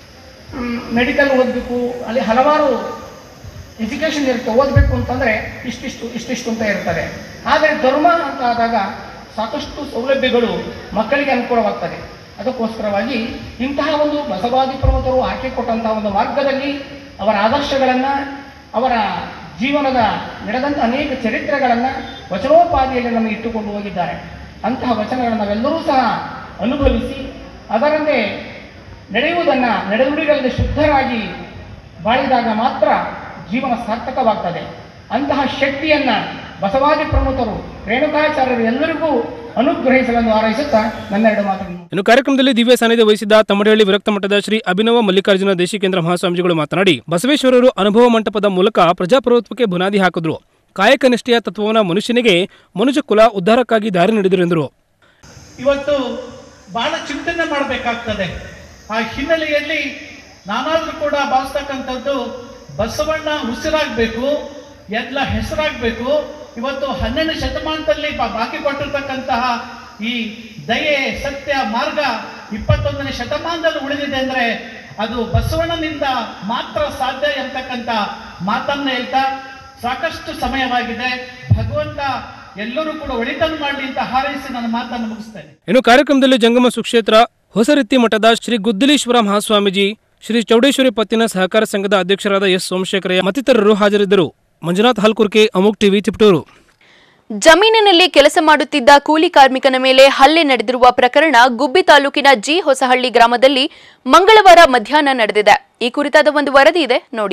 ಮೆಡಿಕಲ್ ಓದಬೇಕು ಅಲ್ಲಿ ಹಲವಾರು ಎಜುಕೇಷನ್ ಇರುತ್ತೆ ಓದಬೇಕು ಅಂತಂದರೆ ಇಷ್ಟಿಷ್ಟು ಇಷ್ಟಿಷ್ಟು ಅಂತ ಇರ್ತದೆ ಆದರೆ ಧರ್ಮ ಅಂತ ಆದಾಗ ಸಾಕಷ್ಟು ಸೌಲಭ್ಯಗಳು ಮಕ್ಕಳಿಗೆ ಅನುಕೂಲವಾಗ್ತದೆ ಅದಕ್ಕೋಸ್ಕರವಾಗಿ ಇಂತಹ ಒಂದು ಬಸವಾದಿ ಪ್ರಮುಖರು ಹಾಕಿಕೊಟ್ಟಂತಹ ಒಂದು ಮಾರ್ಗದಲ್ಲಿ ಅವರ ಆದರ್ಶಗಳನ್ನು ಅವರ ಜೀವನದ ನಡೆದಂಥ ಅನೇಕ ಚರಿತ್ರೆಗಳನ್ನು ವಚನೋಪಾದಿಯಲ್ಲಿ ನಮಗೆ ಇಟ್ಟುಕೊಂಡು ಹೋಗಿದ್ದಾರೆ ಅಂತಹ ವಚನಗಳನ್ನು ನಾವೆಲ್ಲರೂ ಸಹ ಅನುಭವಿಸಿ ಅದರಂತೆ ನಡೆಯುವುದನ್ನು ನಡೆನುಡಿಗಳಲ್ಲಿ ಶುದ್ಧರಾಗಿ ಬಾಳಿದಾಗ ಮಾತ್ರ ಜೀವನ ಸಾರ್ಥಕವಾಗ್ತದೆ ಅಂತಹ ಶಕ್ತಿಯನ್ನ ಬಸವಾದಿ ಪ್ರಮುಖರು ರೇಣುಕಾಚಾರ್ಯರು ಎಲ್ಲರಿಗೂ ಅನುಗ್ರಹಿಸಲೆಂದು ಹಾರೈಸುತ್ತಾ ನನ್ನೆರಡು ಮಾತುಗಳನ್ನು ಇನ್ನು ಕಾರ್ಯಕ್ರಮದಲ್ಲಿ ದಿವ್ಯ ಸಾನ್ನಿಧ್ಯ ವಹಿಸಿದ ತಮ್ಮಡಹಳ್ಳಿ ವಿರಕ್ತ ಮಠದ ಶ್ರೀ ಅಭಿನವ ಮಲ್ಲಿಕಾರ್ಜುನ ದೇಶಿಕೇಂದ್ರ ಮಹಾಸ್ವಾಮೀಜಿಗಳು ಮಾತನಾಡಿ ಬಸವೇಶ್ವರರು ಅನುಭವ ಮಂಟಪದ ಮೂಲಕ ಪ್ರಜಾಪ್ರಭುತ್ವಕ್ಕೆ ಬುನಾದಿ ಹಾಕಿದ್ರು ಕಾಯಕ ನಿಷ್ಠೆಯ ತತ್ವವನ್ನು ಮನುಷ್ಯನಿಗೆ ಮನುಷ್ಯ ಕುಲ ಉದ್ಧಾರಕ್ಕಾಗಿ ದಾರಿ ನೀಡಿದರು ಎಂದರು ಇವತ್ತು ಬಹಳ ಚಿಂತನೆ ಮಾಡಬೇಕಾಗ್ತದೆ ಆ ಹಿನ್ನೆಲೆಯಲ್ಲಿ ನಾನಾದ್ರೂ ಕೂಡ ಭಾವಿಸ್ತಕ್ಕಂಥದ್ದು ಬಸವಣ್ಣ ಉಸಿರಾಗಬೇಕು ಎಲ್ಲ ಹೆಸರಾಗಬೇಕು ಇವತ್ತು ಹನ್ನೆರಡು ಶತಮಾನದಲ್ಲಿ ಬಾ- ಬಾಕಿ ಕೊಟ್ಟಿರ್ತಕ್ಕಂತಹ ಈ ದಯೆ ಸತ್ಯ ಮಾರ್ಗ ಇಪ್ಪತ್ತೊಂದನೇ ಶತಮಾನದಲ್ಲಿ ಉಳಿದಿದೆ ಅಂದರೆ ಅದು ಬಸವಣ್ಣನಿಂದ ಮಾತ್ರ ಸಾಧ್ಯ ಎಂತಕ್ಕಂಥ ಮಾತನ್ನ ಹೇಳ್ತಾ ಸಾಕಷ್ಟು ಸಮಯವಾಗಿದೆ ಭಗವಂತ ಎಲ್ಲರೂ ಕೂಡ ಒಳಿತನ್ನು ಮಾಡಲಿ ಅಂತ ಹಾರೈಸಿ ನನ್ನ ಮಾತನ್ನು ಮುಗಿಸ್ತೇನೆ ಇನ್ನು ಕಾರ್ಯಕ್ರಮದಲ್ಲಿ ಜಂಗಮ ಸುಕ್ಷೇತ್ರ ಹೊಸರಿತ್ತಿ ಮಠದ ಶ್ರೀ ಗುದ್ದಲೀಶ್ವರ ಮಹಾಸ್ವಾಮೀಜಿ ಶ್ರೀ ಚೌಡೇಶ್ವರಿ ಪತ್ತಿನ ಸಹಕಾರ ಸಂಘದ ಅಧ್ಯಕ್ಷರಾದ ಎಸ್ ಸೋಮಶೇಖರಯ್ಯ ಮತ್ತಿತರರು ಹಾಜರಿದ್ದರು ಮಂಜುನಾಥ್ ಹಲ್ಕುರ್ಕೆ ಅಮುಕ್ ಟಿವಿ ತಿಪಟೂರು ಜಮೀನಿನಲ್ಲಿ ಕೆಲಸ ಮಾಡುತ್ತಿದ್ದ ಕೂಲಿ ಕಾರ್ಮಿಕನ ಮೇಲೆ ಹಲ್ಲೆ ನಡೆದಿರುವ ಪ್ರಕರಣ ಗುಬ್ಬಿ ತಾಲೂಕಿನ ಜಿ ಹೊಸಹಳ್ಳಿ ಗ್ರಾಮದಲ್ಲಿ ಮಂಗಳವಾರ ಮಧ್ಯಾಹ್ನ ನಡೆದಿದೆ ಈ ಕುರಿತಾದ ಒಂದು ವರದಿ ಇದೆ ನೋಡಿ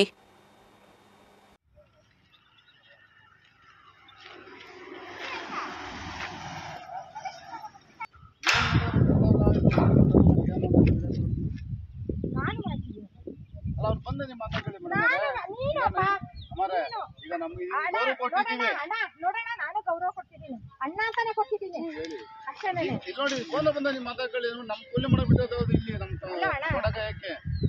ನೋಡೋಣ ನಾನು ಗೌರವ ಕೊಡ್ತಿದ್ದೀನಿ ಅಣ್ಣ ಅಂತಾನೆ ಕೊಡ್ತಿದ್ದೀನಿ ಅಷ್ಟೇ ನೋಡಿ ಫೋನ್ ಬಂದ ನಿಮ್ಮ ಮಾತಾಡ್ಕೊಳ್ಳಿ ನಮ್ಮ ಕೂಲಿ ಮಾಡೋ ಬಿಟ್ಟೋದು ಇಲ್ಲಿ ನಮ್ಮ ಅಲ್ಲ ಅಣ್ಣ. ಕೊಡಕ ಯಾಕೆ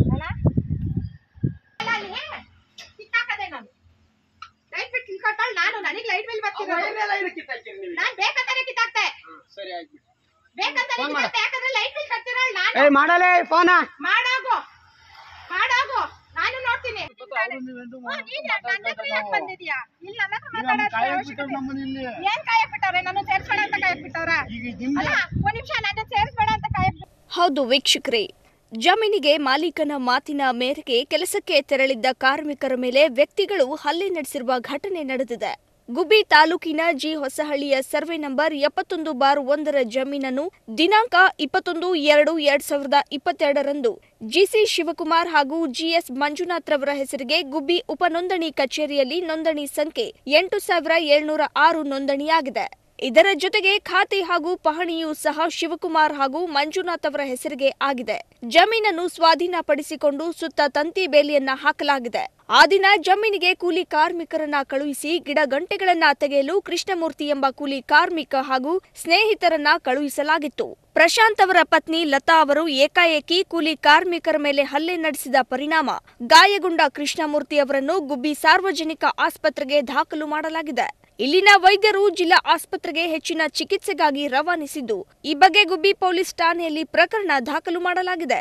ಅಲ್ಲಿ ಕಿತ್ತಾಕದೆ ನಾನು ಲೈಟ್ ಬಿಟ್ಟು ಕಿತ್ಕೊಟ್ಟಾಳ ನಾನು ನನಗೆ ಲೈಟ್ ಬಿಲ್ ಬರ್ತಿರೋ ನಾನ್ ಬೇಕಂತಾನೆ ಕಿತ್ತಾಕ್ತೆ ಸರಿ ಆಯ್ತು ಬೇಕಂತಾನೆ ಕಿತ್ತಾಕ್ತೆ ಯಾಕಂದ್ರೆ ಲೈಟ್ ಬಿಲ್ ಕಟ್ತಿರಲ್ಲ ನಾನು ಏ ಮಾಡಲೇ ಫೋನ ಮಾಡಾಗು ಮಾಡಾಗು ನಾನು ನೋಡ್ತೀನಿ ಓ, ನೀನ್ ಯಾಕ್ ನನ್ ಹತ್ರ ಯಾಕ್ ಬಂದಿದ್ಯಾ ಇಲ್ಲ ನನ್ನ ಹತ್ರ ಮಾತಾಡೋ ಅವಶ್ಯಕತೆ ಇಲ್ಲ. ಏನ್ ಕಾಯಕ್ ಬಿಟ್ಟವ್ರೆ ನನ್ನ ಸೇರ್ಸ್ಬೇಡ ಅಂತ ಕಾಯಕ್ ಬಿಟ್ಟವ್ರ ಅಲ್ಲ ಒಂದ್ ನಿಮಿಷ ನನ್ನ ಸೇರ್ಸ್ಬೇಡ ಅಂತ ಕಾಯಕ್ ಹೌದು ವೀಕ್ಷಕರೇ ಜಮೀನಿಗೆ ಮಾಲೀಕನ ಮಾತಿನ ಮೇರೆಗೆ ಕೆಲಸಕ್ಕೆ ತೆರಳಿದ್ದ ಕಾರ್ಮಿಕರ ಮೇಲೆ ವ್ಯಕ್ತಿಗಳು ಹಲ್ಲೆ ನಡೆಸಿರುವ ಘಟನೆ ನಡೆದಿದೆ ಗುಬ್ಬಿ ತಾಲೂಕಿನ ಜಿ ಹೊಸಹಳ್ಳಿಯ ಸರ್ವೆ ನಂಬರ್ ಎಪ್ಪತ್ತೊಂದು ಬಾರ್ ಒಂದರ ಜಮೀನನ್ನು ದಿನಾಂಕ ಇಪ್ಪತ್ತೊಂದು ಎರಡು ಎರಡ್ ಸಾವಿರದ ಇಪ್ಪತ್ತೆರಡರಂದು ಜಿಸಿ ಶಿವಕುಮಾರ್ ಹಾಗೂ ಜಿಎಸ್ ಮಂಜುನಾಥ್ ರವರ ಹೆಸರಿಗೆ ಗುಬ್ಬಿ ಉಪನೋಂದಣಿ ಕಚೇರಿಯಲ್ಲಿ ನೋಂದಣಿ ಸಂಖ್ಯೆ ಎಂಟು ಸಾವಿರ ಏಳ್ನೂರ ಆರು ನೋಂದಣಿಯಾಗಿದೆ ಇದರ ಜೊತೆಗೆ ಖಾತೆ ಹಾಗೂ ಪಹಣಿಯೂ ಸಹ ಶಿವಕುಮಾರ್ ಹಾಗೂ ಮಂಜುನಾಥ್ ಅವರ ಹೆಸರಿಗೆ ಆಗಿದೆ ಜಮೀನನ್ನು ಸ್ವಾಧೀನಪಡಿಸಿಕೊಂಡು ಸುತ್ತ ತಂತಿ ಬೇಲಿಯನ್ನ ಹಾಕಲಾಗಿದೆ ಆ ದಿನ ಜಮೀನಿಗೆ ಕೂಲಿ ಕಾರ್ಮಿಕರನ್ನ ಕಳುಹಿಸಿ ಗಿಡ ಗಂಟೆಗಳನ್ನ ತೆಗೆಯಲು ಕೃಷ್ಣಮೂರ್ತಿ ಎಂಬ ಕೂಲಿ ಕಾರ್ಮಿಕ ಹಾಗೂ ಸ್ನೇಹಿತರನ್ನ ಕಳುಹಿಸಲಾಗಿತ್ತು ಪ್ರಶಾಂತ್ ಅವರ ಪತ್ನಿ ಲತಾ ಅವರು ಏಕಾಏಕಿ ಕೂಲಿ ಕಾರ್ಮಿಕರ ಮೇಲೆ ಹಲ್ಲೆ ನಡೆಸಿದ ಪರಿಣಾಮ ಗಾಯಗೊಂಡ ಕೃಷ್ಣಮೂರ್ತಿ ಅವರನ್ನು ಗುಬ್ಬಿ ಸಾರ್ವಜನಿಕ ಆಸ್ಪತ್ರೆಗೆ ದಾಖಲು ಮಾಡಲಾಗಿದೆ ಇಲ್ಲಿನ ವೈದ್ಯರು ಜಿಲ್ಲಾ ಆಸ್ಪತ್ರೆಗೆ ಹೆಚ್ಚಿನ ಚಿಕಿತ್ಸೆಗಾಗಿ ರವಾನಿಸಿದ್ದು ಈ ಬಗ್ಗೆ ಗುಬ್ಬಿ ಪೊಲೀಸ್ ಠಾಣೆಯಲ್ಲಿ ಪ್ರಕರಣ ದಾಖಲು ಮಾಡಲಾಗಿದೆ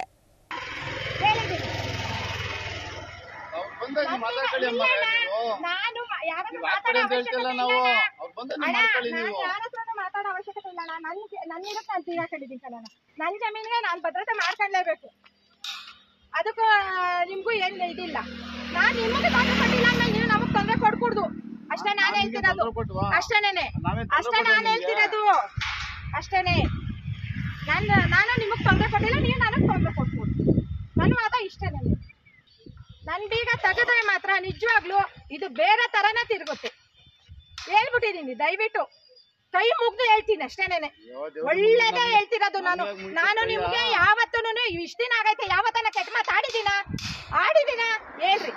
ನಾನು ಯಾರಾದ್ರೂ ಮಾತಾಡೋ ಅವಶ್ಯಕತೆ ಇಲ್ಲ ಅಣ್ಣ. ನಾನ್ ಯಾರ್ ಹತ್ರನೂ ಮಾತಾಡೋ ಅವಶ್ಯಕತೆ ಇಲ್ಲ ಅಣ್ಣ. ನನ್ ನನ್ನ ಇದಕ್ಕೆ ನಾನು ತೀರಾ ಕಡಿದೀನಿ ಕಣ ನನ್ನ ಜಮೀನಿಗೆ ನಾನು ಭದ್ರತೆ ಮಾಡ್ಕೊಳ್ಳೇಬೇಕು ಅದಕ್ಕೂ ನಿಮ್ಗೂ ಏನ್ ಇದಿಲ್ಲ ನಾನ್ ನಿಮಗೆ ತೊಂದರೆ ಕೊಟ್ಟಿಲ್ಲ ಅಂದ್ರೆ ನೀವು ನಮಗ್ ತೊಂದರೆ ಕೊಡ್ಕೂಡ್ದು ಅಷ್ಟೇ ನಾನು ಹೇಳ್ತಿರೋದು ಅಷ್ಟೇನೆ ಅಷ್ಟೇ ನಾನು ಹೇಳ್ತಿರೋದು ಅಷ್ಟೇನೆ ನಾನು ನಾನು ನಿಮಗ್ ತೊಂದರೆ ಕೊಟ್ಟಿಲ್ಲ ನೀವು ನನಗ್ ತೊಂದರೆ ಕೊಟ್ಕೊಡ್ದು ನನ್ನ ಮಾತ ಇಷ್ಟೇನೆ ನನ್ ಬೀಗ ತೆಗೆದ್ರೆ ಮಾತ್ರ ನಿಜವಾಗ್ಲು ಇದು ಬೇರೆ ತರನೇ ತಿರುಗುತ್ತೆ ಹೇಳ್ಬಿಟ್ಟಿದೀನಿ ದಯವಿಟ್ಟು ಕೈ ಮುಗ್ದು ಹೇಳ್ತೀನಿ ಅಷ್ಟೇನೇನೆ ಒಳ್ಳೇದೇ ಹೇಳ್ತಿರೋದು ನಾನು ನಾನು ನಿಮ್ಗೆ ಯಾವತ್ತೂನು ಇಷ್ಟ ದಿನ ಆಗೈತೆ ಯಾವತ್ತನ ಕೆಟ್ಟ ಮಾತು ಆಡಿದೀನ ಆಡಿದೀನ ಹೇಳ್ರಿ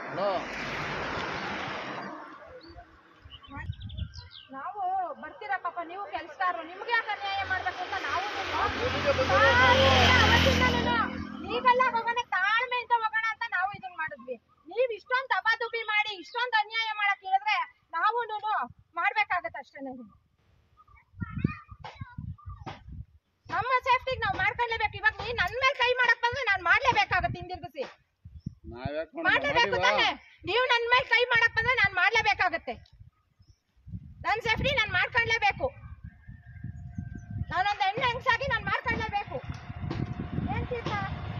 ನಾವು ಬರ್ತೀರಾ ಪಾಪ ನೀವು ಕೆಲ್ಸದಾರರು ನಿಮ್ಗೆ ಯಾಕೆ ಅನ್ಯಾಯ ಮಾಡ್ಬೇಕು ಅಂತ ನಾವು ಈಗೆಲ್ಲ ಹೋಗೋಣ ತಾಳ್ಮೆಯಿಂದ ಹೋಗೋಣ ಅಂತ ನಾವು ಇದನ್ನ ಮಾಡಿದ್ವಿ ನೀವ್ ಇಷ್ಟೊಂದು ದಬಾದುಬಿ ಮಾಡಿ ಇಷ್ಟೊಂದು ಅನ್ಯಾಯ ಮಾಡಕ್ ಹೇಳಿದ್ರೆ ನಾವು ಮಾಡ್ಬೇಕಾಗತ್ತೆ ಅಷ್ಟೇ ನಮ್ಮ ಸೇಫ್ಟಿಗೆ ನಾವು ಮಾಡ್ಕೊಳ್ಳೇಬೇಕು ಇವಾಗ ನೀನ್ ನನ್ ಮೇಲೆ ಕೈ ಮಾಡಕ್ ಬಂದ್ರೆ ನಾನ್ ಮಾಡ್ಲೇಬೇಕಾಗತ್ತೆ ಹಿಂದಿರ್ಗಿಸಿ ಮಾಡ್ಲೇಬೇಕು ತಾನೆ ನೀವು ನನ್ ಮೇಲೆ ಕೈ ಮಾಡಕ್ ಬಂದ್ರೆ ನಾನ್ ಮಾಡ್ಲೇಬೇಕಾಗತ್ತೆ ನನ್ ಸೇಫ್ಟಿ ನಾನ್ ಮಾಡ್ಕೊಳ್ಳೇಬೇಕು ನಾನೊಂದು ಹೆಣ್ಣು ಹೆಂಗ್ಸಾಗಿ ನಾನ್ ಮಾಡ್ಕೊಳ್ಳೇಬೇಕು ಏನ್ ತೀರ್ಥ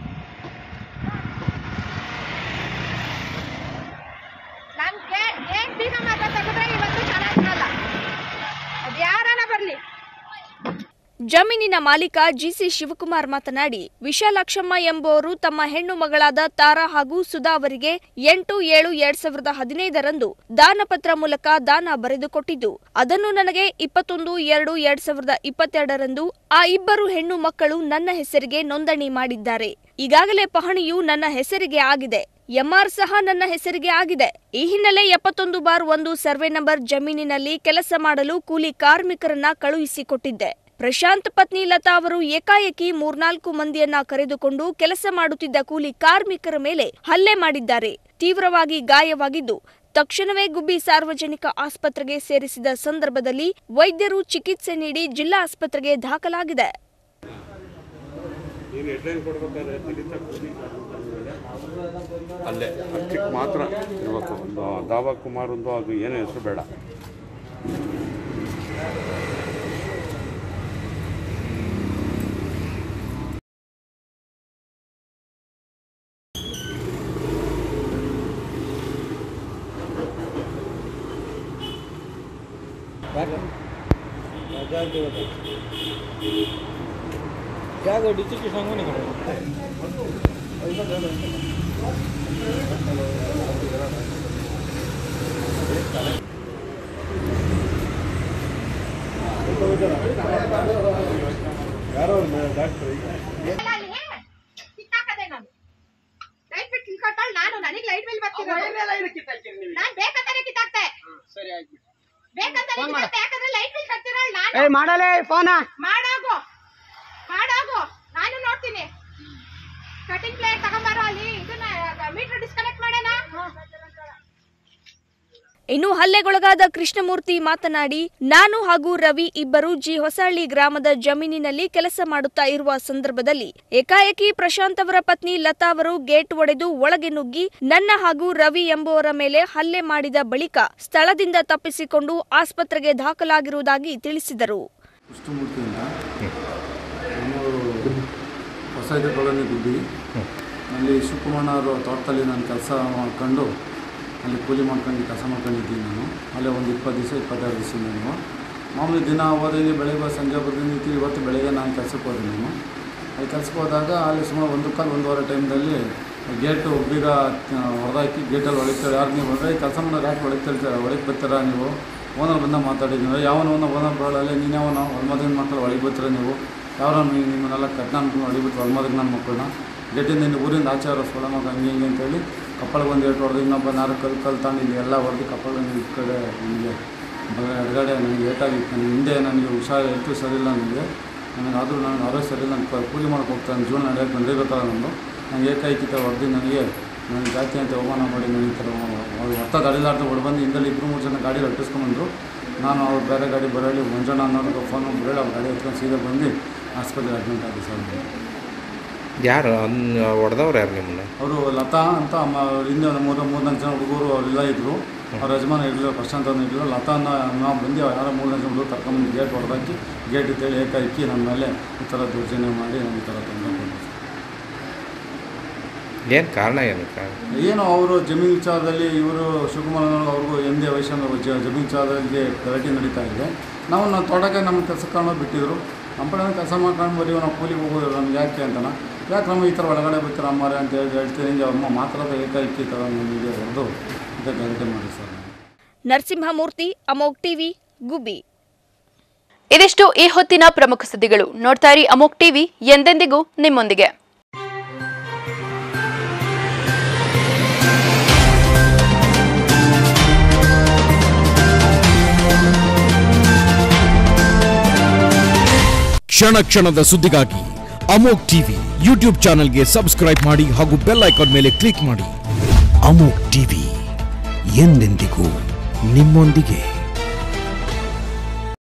ನಾನ್ ಗೇಟ್ ಬೀಗ ಮಾತ್ರ ತೆಗೆದ್ರೆ ಇವತ್ತು ಚೆನ್ನಾಗಿರಲ್ಲ ಅದ್ ಯಾರನ ಬರ್ಲಿ ಜಮೀನಿನ ಮಾಲೀಕ ಜಿಸಿ ಶಿವಕುಮಾರ್ ಮಾತನಾಡಿ ವಿಶಾಲಾಕ್ಷಮ್ಮ ಎಂಬುವರು ತಮ್ಮ ಹೆಣ್ಣು ಮಗಳಾದ ತಾರಾ ಹಾಗೂ ಸುಧಾ ಅವರಿಗೆ ಎಂಟು ಏಳು ಎರಡ್ ಸಾವಿರದ ಹದಿನೈದರಂದು ದಾನಪತ್ರ ಮೂಲಕ ದಾನ ಬರೆದುಕೊಟ್ಟಿದ್ದು ಅದನ್ನು ನನಗೆ ಇಪ್ಪತ್ತೊಂದು ಎರಡು ಎರಡ್ ಸಾವಿರದ ಇಪ್ಪತ್ತೆರಡರಂದು ಆ ಇಬ್ಬರು ಹೆಣ್ಣು ಮಕ್ಕಳು ನನ್ನ ಹೆಸರಿಗೆ ನೋಂದಣಿ ಮಾಡಿದ್ದಾರೆ ಈಗಾಗಲೇ ಪಹಣಿಯು ನನ್ನ ಹೆಸರಿಗೆ ಆಗಿದೆ ಎಂಆರ್ ಸಹ ನನ್ನ ಹೆಸರಿಗೆ ಆಗಿದೆ ಈ ಹಿನ್ನೆಲೆ ಎಪ್ಪತ್ತೊಂದು ಬಾರ್ ಒಂದು ಸರ್ವೆ ನಂಬರ್ ಜಮೀನಿನಲ್ಲಿ ಕೆಲಸ ಮಾಡಲು ಕೂಲಿ ಕಾರ್ಮಿಕರನ್ನ ಕಳುಹಿಸಿಕೊಟ್ಟಿದ್ದೆ ಪ್ರಶಾಂತ್ ಪತ್ನಿ ಲತಾ ಅವರು ಏಕಾಏಕಿ ಮೂರ್ನಾಲ್ಕು ಮಂದಿಯನ್ನ ಕರೆದುಕೊಂಡು ಕೆಲಸ ಮಾಡುತ್ತಿದ್ದ ಕೂಲಿ ಕಾರ್ಮಿಕರ ಮೇಲೆ ಹಲ್ಲೆ ಮಾಡಿದ್ದಾರೆ ತೀವ್ರವಾಗಿ ಗಾಯವಾಗಿದ್ದು ತಕ್ಷಣವೇ ಗುಬ್ಬಿ ಸಾರ್ವಜನಿಕ ಆಸ್ಪತ್ರೆಗೆ ಸೇರಿಸಿದ ಸಂದರ್ಭದಲ್ಲಿ ವೈದ್ಯರು ಚಿಕಿತ್ಸೆ ನೀಡಿ ಜಿಲ್ಲಾ ಆಸ್ಪತ್ರೆಗೆ ದಾಖಲಾಗಿದೆ ಅಲ್ಲೇ ಅಷ್ಟಕ್ಕೆ ಮಾತ್ರ ಇರಬೇಕು ಒಂದು ದಾವಾ ಕುಮಾರ್ ಒಂದು ಅದು ಏನು ಹೆಸರು ಬೇಡ ಎಲ್ಲ ಅಲ್ಲಿ ಕಿತ್ತಾಕದೆ ನಾನು ಲೈಟ್ ಬಿಟ್ಟು ಕಿತ್ಕೊಟ್ಟಾಳ್ ನಾನು ನನಗೆ ಲೈಟ್ ಬಿಲ್ ಬರ್ತಿರೋ ನಾನ್ ಬೇಕಂತಾನೆ ಕಿತ್ತಾಕ್ತೆ ಸರಿ ಆಯ್ತು ಬೇಕಂತಾನೆ ಕಿತ್ತಾಕ್ತೆ ಯಾಕಂದ್ರೆ ಲೈಟ್ ಬಿಲ್ ಕಟ್ತಿರಲ್ಲ ನಾನು ಏ ಮಾಡಲೇ ಫೋನ ಮಾಡಾಗು ಮಾಡಾಗು ನಾನು ನೋಡ್ತೀನಿ ಕಟಿಂಗ್ ಪ್ಲೇಟ್ ತಗೊಂಬಾರೋ ಅಲ್ಲಿ ಇದನ್ನ ಮೀಟರ್ ಡಿಸ್ಕನೆಕ್ಟ್ ಮಾಡೋಣ ಇನ್ನು ಹಲ್ಲೆಗೊಳಗಾದ ಕೃಷ್ಣಮೂರ್ತಿ ಮಾತನಾಡಿ ನಾನು ಹಾಗೂ ರವಿ ಇಬ್ಬರು ಜಿ ಹೊಸಹಳ್ಳಿ ಗ್ರಾಮದ ಜಮೀನಿನಲ್ಲಿ ಕೆಲಸ ಮಾಡುತ್ತಾ ಇರುವ ಸಂದರ್ಭದಲ್ಲಿ ಏಕಾಏಕಿ ಪ್ರಶಾಂತ್ ಅವರ ಪತ್ನಿ ಲತಾ ಅವರು ಗೇಟ್ ಒಡೆದು ಒಳಗೆ ನುಗ್ಗಿ ನನ್ನ ಹಾಗೂ ರವಿ ಎಂಬುವರ ಮೇಲೆ ಹಲ್ಲೆ ಮಾಡಿದ ಬಳಿಕ ಸ್ಥಳದಿಂದ ತಪ್ಪಿಸಿಕೊಂಡು ಆಸ್ಪತ್ರೆಗೆ ದಾಖಲಾಗಿರುವುದಾಗಿ ತಿಳಿಸಿದರು ಕೃಷ್ಣಮೂರ್ತಿಯಿಂದ ನಾನು ಹೊಸೈದ ಕಾಲೋನಿ ಗುಬ್ಬಿ ಅಲ್ಲಿ ಶಿವಕುಮಾರ್ ಅವರು ತೋಟದಲ್ಲಿ ನಾನು ಕೆಲಸ ಮಾಡ್ಕೊಂಡು ಅಲ್ಲಿ ಕೂಲಿ ಮಾಡ್ಕೊಂಡು ಕೆಲಸ ಮಾಡ್ಕೊಂಡಿದ್ದೀನಿ ನಾನು ಅಲ್ಲೇ ಒಂದು ಇಪ್ಪತ್ತು ದಿವಸ ಇಪ್ಪತ್ತೆರಡು ದಿವಸ ನಾನು ಮಾಮೂಲಿ ದಿನ ಹೋದಂಗೆ ಬೆಳಗ್ಗೆ ಸಂಜೆ ಬರ್ತೀನಿ ಇವತ್ತು ಬೆಳಗ್ಗೆ ನಾನು ಕೆಲ್ಸಕ್ಕೆ ಹೋದೆ ನಾನು ಅಲ್ಲಿ ಕೆಲ್ಸಕ್ಕೆ ಹೋದಾಗ ಅಲ್ಲಿ ಸುಮಾರು ಒಂದು ಕಾಲು ಒಂದೂವರೆ ಟೈಮ್ದಲ್ಲಿ ಗೇಟು ಬೀಗ ಹೊಡೆದಾಕಿ ಗೇಟಲ್ಲಿ ಒಳಗ್ತಾರೆ ಯಾರು ನೀವು ಹೊರಗೆ ಕೆಲಸ ಮಾಡೋರು ಯಾಕೆ ಒಳಗೆ ತಳ್ತಾರೆ ಒಳಗೆ ಬರ್ತೀರಾ ನೀವು ಓನರ್ ಬಂದ ಮಾತಾಡಿದ್ದೀನಿ ಯಾವನ ಓನರ್ ಬರೋಲ್ಲ ನೀನು ಯಾವನ ಹೊಲ್ಮದಿನ ಮಕ್ಕಳು ಒಳಗೆ ಬರ್ತೀರ ನೀವು ಯಾವ ನಿಮ್ಮನ್ನೆಲ್ಲ ಕಟ್ನ ಅನ್ಕೊಂಡು ಹೊಡಿಬಿಟ್ಟು ಹೊಲ್ಮದಿಗೆ ನನ್ನ ಮಕ್ಕಳನ್ನ ಗೇಟಿಂದ ಇನ್ನು ಊರಿಂದ ಆಚೆ ಅವ್ರ ಸೊಳ ಮಗ ಹಂಗೆ ಹಿಂಗೆ ಅಂತೇಳಿ ಕಪ್ಪಳಿಗೆ ಒಂದು ಏಟು ಹೊಡೆದು ಇನ್ನೊಬ್ಬ ನಾರು ಕಲ್ ಕಲ್ ತಗೊಂಡು ಇಲ್ಲಿ ಎಲ್ಲ ಹೊಡೆದು ಕಪ್ಪಳ ಈ ಕಡೆ ನನಗೆ ಎಡಗಡೆ ನನಗೆ ಏಟಾಗಿತ್ತು ನನಗೆ ಹಿಂದೆ ನನಗೆ ಹುಷಾರು ಹೆಲ್ತು ಸರಿಯಿಲ್ಲ ನನಗೆ ನನಗೆ ಆದರೂ ನನಗೆ ಆರೋಗ್ಯ ಸರಿಯಿಲ್ಲ ನಾನು ಕೂಲಿ ಮಾಡಕ್ಕೆ ಹೋಗ್ತಾನೆ ಜೀವನ ನಡೆಯೋಕ್ಕೆ ನಡೆಯಬೇಕಲ್ಲ ನಂದು ನನಗೆ ಏಕಾಏಕಿತ ಹೊಡೆದು ನನಗೆ ನನಗೆ ಜಾತಿ ಅಂತ ಅವಮಾನ ಮಾಡಿ ನನಗೆ ಈ ಥರ ಹೊತ್ತ ತಡಿಲಾರ್ದು ಹೊಡ್ಬಂದು ಹಿಂದಲ್ಲಿ ಇಬ್ಬರು ಮೂರು ಜನ ಗಾಡಿ ಅಟ್ಟಿಸ್ಕೊಂಬಂದರು ನಾನು ಅವ್ರು ಬೇರೆ ಗಾಡಿ ಬರೋಳಿ ಮಂಜಣ್ಣ ಅನ್ನೋರಿಗೆ ಫೋನ್ ಬರೋಳಿ ಅವ್ರ ಗಾಡಿ ಹತ್ಕೊಂಡು ಸೀದಾ ಬಂದು ಹಾಸ್ಪಿಟ್ಲಿಗೆ ಅಡ್ಮಿಟ್ ಆಗಿ ಸರ್ ಯಾರು ಹೊಡೆದವ್ರು ಯಾರು ನಿಮ್ಮನ್ನ ಅವರು ಲತಾ ಅಂತ ಅಮ್ಮ ಅವ್ರ ಹಿಂದೆ ಒಂದು ಮೂರು ಮೂರ್ನಾಲ್ಕು ಜನ ಹುಡುಗರು ಅವರೆಲ್ಲ ಇದ್ದರು ಅವ್ರ ಯಜಮಾನ ಇರಲಿಲ್ಲ ಪ್ರಶಾಂತ್ ಅಂತ ಇರಲಿಲ್ಲ ಲತಾನ ನಾವು ಬಂದು ಯಾರೋ ಮೂರ್ನಾಲ್ಕು ಜನ ಹುಡುಗರು ಕರ್ಕೊಂಬಂದು ಗೇಟ್ ಹೊಡೆದಾಕಿ ಗೇಟ್ ಇತ್ತೇಳಿ ಏಕಾಏಕಿ ನನ್ನ ಮೇಲೆ ಈ ಥರ ದೌರ್ಜನ್ಯ ಮಾಡಿ ನನ್ನ ಈ ಥರ ತೊಂದರೆ ಕೊಟ್ಟರು ಏನು ಕಾರಣ ಏನು ಕಾರಣ ಏನು ಅವರು ಜಮೀನು ವಿಚಾರದಲ್ಲಿ ಇವರು ಶಿವಕುಮಾರ್ ಅವ್ರಿಗೂ ಎಂದೇ ವೈಷಮ್ಯ ಜ ಜಮೀನು ವಿಚಾರದಲ್ಲಿ ಗಲಾಟೆ ನಡೀತಾ ಇದೆ ನಾವು ನಾವು ತೋಟಕ್ಕೆ ನಮ್ಮ ಕೆಲಸಕ್ಕೆ ಕಾಣೋದು ಬಿಟ್ಟಿದ್ರು ನಮ್ಮ ಕಡೆ ಕೆಲಸ ಮಾಡ್ಕೊಂಡು ಬರೀ ನಾವು ಕೂಲಿಗೆ ಹೋಗೋದು ನಮ್ಗೆ ಯಾಕೆ ಅಂತನ ಯಾಕೆ ನಮ್ಮ ಈ ಥರ ಒಳಗಡೆ ಬರ್ತೀರ ಅಮ್ಮಾರೆ ಅಂತ ಹೇಳಿ ಹೇಳ್ತೀನಿ ಹಿಂಗೆ ಅಮ್ಮ ಮಾತಾಡೋದು ಏಕಾಏಕಿ ಥರ ನಮಗೆ ಹೊಡೆದು ಅಂತ ಗಲಾಟೆ ಮಾಡಿ ಸರ್ ನರಸಿಂಹಮೂರ್ತಿ ಅಮೋಕ್ ಟಿವಿ ಗುಬ್ಬಿ ಇದಿಷ್ಟು ಈ ಹೊತ್ತಿನ ಪ್ರಮುಖ ಸುದ್ದಿಗಳು ನೋಡ್ತಾ ಇರಿ ಅಮೋಕ್ ಟಿವಿ ಎಂದೆಂದಿಗೂ ನಿಮ್ಮೊಂದಿಗೆ ಕ್ಷಣ ಕ್ಷಣದ ಸುದ್ದಿಗಾಗಿ ಅಮೋಕ್ ಟಿವಿ ಯೂಟ್ಯೂಬ್ ಚಾನೆಲ್ಗೆ ಸಬ್ಸ್ಕ್ರೈಬ್ ಮಾಡಿ ಹಾಗೂ ಬೆಲ್ ಐಕಾನ್ ಮೇಲೆ ಕ್ಲಿಕ್ ಮಾಡಿ ಅಮೋಕ್ ಟಿವಿ ಎಂದೆಂದಿಗೂ ನಿಮ್ಮೊಂದಿಗೆ